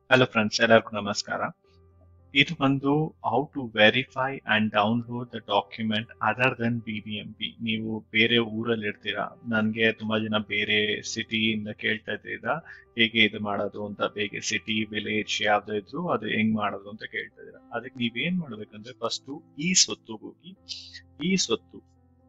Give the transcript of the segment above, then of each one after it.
hello friends ಎಲ್ಲರಿಗೂ ನಮಸ್ಕಾರ ಇದು ಒಂದು how to verify and download the document other than B B M P ನೀವು ಬೇರೆ ಊರಲ್ಲಿ ಇರ್ತೀರಾ ನನಗೆ ತುಂಬಾ ಜನ ಬೇರೆ ಸಿಟಿಯಿಂದ ಕೇಳ್ತಾ ಇದ್ದೀರಾ ಹೇಗೆ ಇದು ಮಾಡೋದು ಅಂತ ಬೇಗ ಸಿಟಿ ವಿಲೇಜ್ ಯಾವ್ದು ಇದ್ರು ಅದು ಹೆಂಗ್ ಮಾಡೋದು ಅಂತ ಕೇಳ್ತಾ ಇದ್ದೀರಾ ಅದಕ್ಕೆ ನೀವೇನ್ ಮಾಡ್ಬೇಕಂದ್ರೆ ಫಸ್ಟ್ ಈ ಸ್ವತ್ತು ಹೋಗಿ ಈ ಸ್ವತ್ತು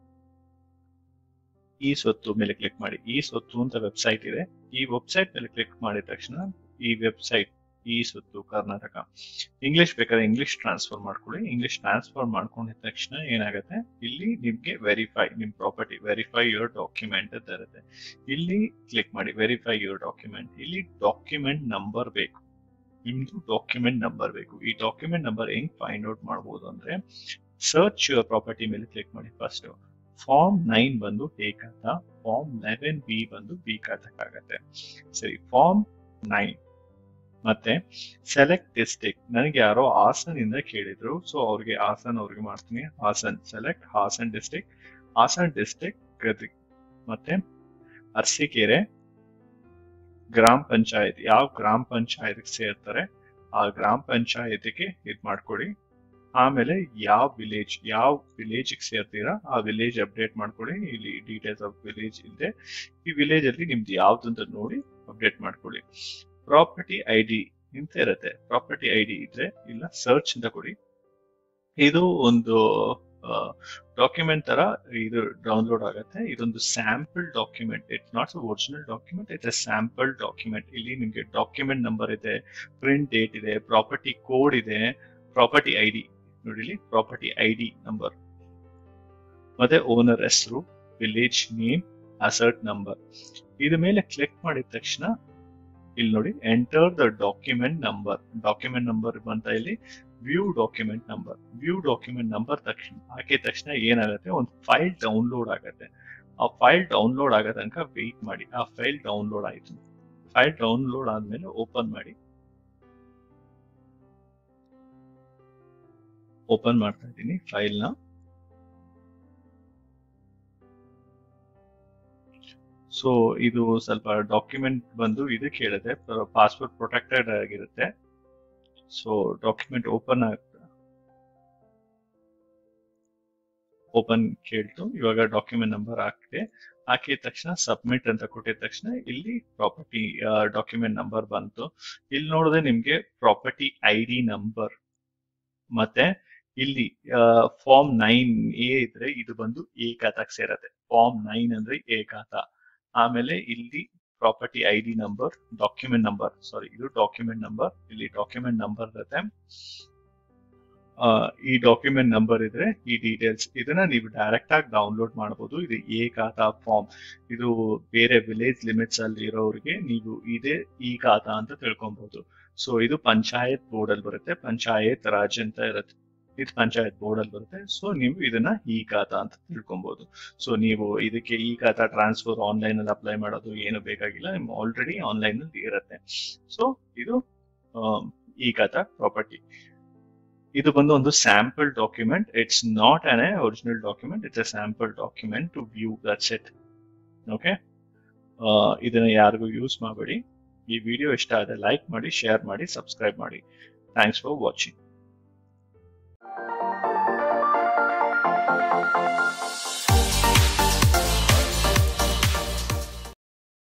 ಈ ಸ್ವತ್ತು ಮೇಲೆ ಕ್ಲಿಕ್ ಮಾಡಿ ಈ ಸ್ವತ್ತು ಅಂತ ವೆಬ್ಸೈಟ್ ಇದೆ ಈ ವೆಬ್ಸೈಟ್ ಮೇಲೆ ಕ್ಲಿಕ್ ಮಾಡಿದ ತಕ್ಷಣ ಈ website E Swathu Karnataka English ಬೇಕಾದ್ರೆ ಇಂಗ್ಲಿಷ್ ಟ್ರಾನ್ಸ್ಫರ್ ಮಾಡ್ಕೊಳ್ಳಿ ಇಂಗ್ಲಿಷ್ ಟ್ರಾನ್ಸ್ಫರ್ ಮಾಡ್ಕೊಂಡಿದ ತಕ್ಷಣ ಏನಾಗುತ್ತೆ ಇಲ್ಲಿ ನಿಮ್ಗೆ ವೆರಿಫೈ ನಿಮ್ ಪ್ರಾಪರ್ಟಿ ವೆರಿಫೈ ಯುವರ್ ಡಾಕ್ಯುಮೆಂಟ್ ಅಂತ ಇರುತ್ತೆ ಇಲ್ಲಿ ಕ್ಲಿಕ್ ಮಾಡಿ ವೆರಿಫೈ ಯುವರ್ ಡಾಕ್ಯುಮೆಂಟ್ ಇಲ್ಲಿ ಡಾಕ್ಯುಮೆಂಟ್ ನಂಬರ್ ಬೇಕು ನಿಮ್ದು ಡಾಕ್ಯುಮೆಂಟ್ ನಂಬರ್ ಬೇಕು ಈ ಡಾಕ್ಯುಮೆಂಟ್ ನಂಬರ್ ಹೆಂಗ್ ಫೈಂಡ್ ಔಟ್ ಮಾಡ್ಬೋದು ಅಂದ್ರೆ ಸರ್ಚ್ ಯುವರ್ ಪ್ರಾಪರ್ಟಿ ಮೇಲೆ ಕ್ಲಿಕ್ ಮಾಡಿ ಫಸ್ಟ್ ಫಾರ್ಮ್ ನೈನ್ ಬಂದು A khata form eleven B ಬಂದು ಬಿ ಖಾತಕ್ಕಾಗತ್ತೆ ಸರಿ ಫಾರ್ಮ್ ನೈನ್ ಮತ್ತೆ ಸೆಲೆಕ್ಟ್ ಡಿಸ್ಟಿಕ್ ನನಗೆ ಯಾರೋ ಹಾಸನಿಂದ ಕೇಳಿದ್ರು ಸೊ ಅವ್ರಿಗೆ ಹಾಸನ್ ಅವ್ರಿಗೆ ಮಾಡ್ತೀನಿ Hassan select Hassan district Hassan district Gadag ಮತ್ತೆ ಅರಸೀಕೆರೆ ಗ್ರಾಮ ಪಂಚಾಯತ್ ಯಾವ ಗ್ರಾಮ ಪಂಚಾಯತ್ ಸೇರ್ತಾರೆ ಆ ಗ್ರಾಮ ಪಂಚಾಯತಿಗೆ ಇದ್ ಮಾಡ್ಕೊಡಿ ಆಮೇಲೆ ಯಾವ ವಿಲೇಜ್ ಯಾವ ವಿಲೇಜ್ ಸೇರ್ತೀರಾ ಆ ವಿಲೇಜ್ ಅಪ್ಡೇಟ್ ಮಾಡ್ಕೊಳ್ಳಿ ಇಲ್ಲಿ ಡೀಟೇಲ್ಸ್ ಆಫ್ ವಿಲೇಜ್ ಇದೆ ಈ ವಿಲೇಜ್ ಅಲ್ಲಿ ನಿಮ್ದು ಯಾವ್ದು ಅಂತ ನೋಡಿ ಅಪ್ಡೇಟ್ ಮಾಡ್ಕೊಳ್ಳಿ ಪ್ರಾಪರ್ಟಿ ಐ ಡಿ ಅಂತ ಇರುತ್ತೆ ಪ್ರಾಪರ್ಟಿ ಐ ಡಿ ಇದ್ರೆ ಇಲ್ಲ ಸರ್ಚ್ ಅಂತ ಕೊಡಿ ಇದು ಒಂದು ಡಾಕ್ಯುಮೆಂಟ್ ತರ ಇದು ಡೌನ್ಲೋಡ್ ಆಗುತ್ತೆ ಇದೊಂದು sample document it's not original document it's a sample document ಇಲ್ಲಿ ನಿಮ್ಗೆ ಡಾಕ್ಯುಮೆಂಟ್ ನಂಬರ್ ಇದೆ ಪ್ರಿಂಟ್ ಡೇಟ್ ಇದೆ ಪ್ರಾಪರ್ಟಿ ಕೋಡ್ ಇದೆ ಪ್ರಾಪರ್ಟಿ ಐ ಡಿ ನೋಡಿಲಿ ಪ್ರಾಪರ್ಟಿ ಐ ಡಿ ನಂಬರ್ ಮತ್ತೆ ಓನರ್ ಹೆಸರು ವಿಲೇಜ್ ನೇಮ್ ಅಸರ್ಟ್ ನಂಬರ್ ಇದ್ರ ಮೇಲೆ ಕ್ಲಿಕ್ ಮಾಡಿದ ತಕ್ಷಣ ಇಲ್ಲಿ ನೋಡಿ enter the document number document number ಬಂತ ಇಲ್ಲಿ view document number view document number ತಕ್ಷಣ ಹಾಕಿದ ತಕ್ಷಣ ಏನಾಗುತ್ತೆ ಒಂದು ಫೈಲ್ ಡೌನ್ಲೋಡ್ ಆಗುತ್ತೆ ಆ ಫೈಲ್ ಡೌನ್ಲೋಡ್ ಆಗೋ ತನಕ ವೆಯ್ಟ್ ಮಾಡಿ ಆ ಫೈಲ್ ಡೌನ್ಲೋಡ್ ಆಯ್ತು ಫೈಲ್ ಡೌನ್ಲೋಡ್ ಆದ್ಮೇಲೆ ಓಪನ್ ಮಾಡಿ ಓಪನ್ ಮಾಡ್ತಾ ಇದ್ದೀನಿ ಫೈಲ್ನ ಸೊ ಇದು ಸ್ವಲ್ಪ ಡಾಕ್ಯುಮೆಂಟ್ ಬಂದು ಇದಕ್ಕೆ ಹೇಳುತ್ತೆ ಪಾಸ್ವರ್ಡ್ ಪ್ರೊಟೆಕ್ಟೆಡ್ ಆಗಿರುತ್ತೆ ಸೊ ಡಾಕ್ಯುಮೆಂಟ್ ಓಪನ್ ಆಗುತ್ತೆ ಓಪನ್ ಕೇಳ್ತು ಇವಾಗ ಡಾಕ್ಯುಮೆಂಟ್ ನಂಬರ್ ಹಾಕಿದೆ ಹಾಕಿದ ತಕ್ಷಣ ಸಬ್ಮಿಟ್ ಅಂತ ಕೊಟ್ಟಿದ ತಕ್ಷಣ ಇಲ್ಲಿ ಪ್ರಾಪರ್ಟಿ ಡಾಕ್ಯುಮೆಂಟ್ ನಂಬರ್ ಬಂತು ಇಲ್ಲಿ ನೋಡಿದ್ರೆ ನಿಮ್ಗೆ ಪ್ರಾಪರ್ಟಿ ಐ ಡಿ ನಂಬರ್ ಮತ್ತೆ ಇಲ್ಲಿ ಫಾರ್ಮ್ ನೈನ್ ಎ ಇದ್ರೆ ಇದು ಬಂದು ಎ ಖಾತಾಕ್ ಸೇರತ್ತೆ ಫಾರ್ಮ್ ನೈನ್ ಅಂದ್ರೆ ಎ ಖಾತಾ ಆಮೇಲೆ ಇಲ್ಲಿ property I D number document number sorry ಇದು ಡಾಕ್ಯುಮೆಂಟ್ ನಂಬರ್ ಇಲ್ಲಿ ಡಾಕ್ಯುಮೆಂಟ್ ನಂಬರ್ ಇರುತ್ತೆ ಈ ಡಾಕ್ಯುಮೆಂಟ್ ನಂಬರ್ ಇದ್ರೆ ಈ ಡೀಟೇಲ್ಸ್ ಇದನ್ನ ನೀವು ಡೈರೆಕ್ಟ್ ಆಗಿ ಡೌನ್ಲೋಡ್ ಮಾಡಬಹುದು ಇದು ಎ ಖಾತಾ ಫಾರ್ಮ್ ಇದು ಬೇರೆ ವಿಲೇಜ್ ಲಿಮಿಟ್ಸ್ ಅಲ್ಲಿ ಇರೋರಿಗೆ ನೀವು ಇದೇ ಈ ಖಾತಾ ಅಂತ ತಿಳ್ಕೊಬಹುದು ಸೊ ಇದು ಪಂಚಾಯತ್ ಬೋರ್ಡ್ ಅಲ್ಲಿ ಬರುತ್ತೆ ಪಂಚಾಯತ್ ರಾಜ್ ಅಂತ ಇರುತ್ತೆ ಇದು ಪಂಚಾಯತ್ ಬೋರ್ಡ್ ಅಲ್ಲಿ ಬರುತ್ತೆ ಸೊ ನೀವು ಇದನ್ನ ಈ ಖಾತಾ ಅಂತ ತಿಳ್ಕೊಬಹುದು ಸೊ ನೀವು ಇದಕ್ಕೆ ಈ ಖಾತಾ ಟ್ರಾನ್ಸ್ಫರ್ ಆನ್ಲೈನ್ ಅಲ್ಲಿ ಅಪ್ಲೈ ಮಾಡೋದು ಏನು ಬೇಕಾಗಿಲ್ಲ ನಿಮ್ ಆಲ್ರೆಡಿ ಆನ್ಲೈನ್ ಅಲ್ಲಿ ಇರುತ್ತೆ ಸೊ ಇದು ಈ ಖಾತಾ ಪ್ರಾಪರ್ಟಿ ಇದು ಬಂದು ಒಂದು sample document it's not an a original document it's a sample document to view that's it okay ಇದನ್ನ ಯಾರಿಗೂ ಯೂಸ್ ಮಾಡಬೇಡಿ ಈ ವಿಡಿಯೋ ಇಷ್ಟ ಆದ್ರೆ ಲೈಕ್ ಮಾಡಿ ಶೇರ್ ಮಾಡಿ ಸಬ್ಸ್ಕ್ರೈಬ್ ಮಾಡಿ ಥ್ಯಾಂಕ್ಸ್ ಫಾರ್ ವಾಚಿಂಗ್